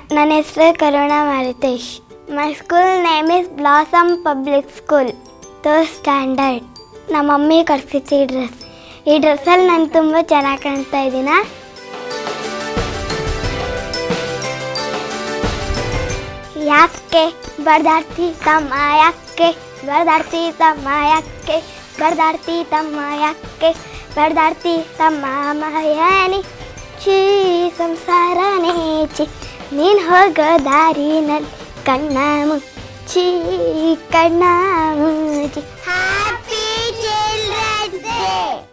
ನನ್ನ ಹೆಸರು Karuna Marutesh my school name is Blossom Public School third standard ನಮ್ಮ ಮಮ್ಮಿ ಕರ್ಸಿತ್ತು ಈ ಡ್ರೆಸ್ ಈ ಡ್ರೆಸ್ಸಲ್ಲಿ ನಾನು ತುಂಬ ಚೆನ್ನಾಗಿ ಕಾಣ್ತಾ ಇದ್ದೀನ ಯಾಕೆ ಬಡ್ದಾಡ್ತಿ ತಮ್ಮ ಯಾಕೆ ಬಡ್ದಾಡ್ತಿ ತಮ್ಮ ಯಾಕೆ ಬಡ್ದಾಡ್ತಿ ತಮ್ಮ ಯಾಕೆ ಬಡ್ದಾಡ್ತಿ ತಮ್ಮ ಮಹಯಾನಿ ಚೀ ಸಂಸಾರನೇ ಚಿ ನೀನು ಹೋಗೋ ದಾರಿನಲ್ಲಿ ಕಣ್ಣ ಮುಚ್ಚಿ ಕಣ್ಣ ಮುಚ್ಚಿ ಹ್ಯಾಪಿ ಚಿಲ್ಡ್ರನ್ಸ್ ಡೇ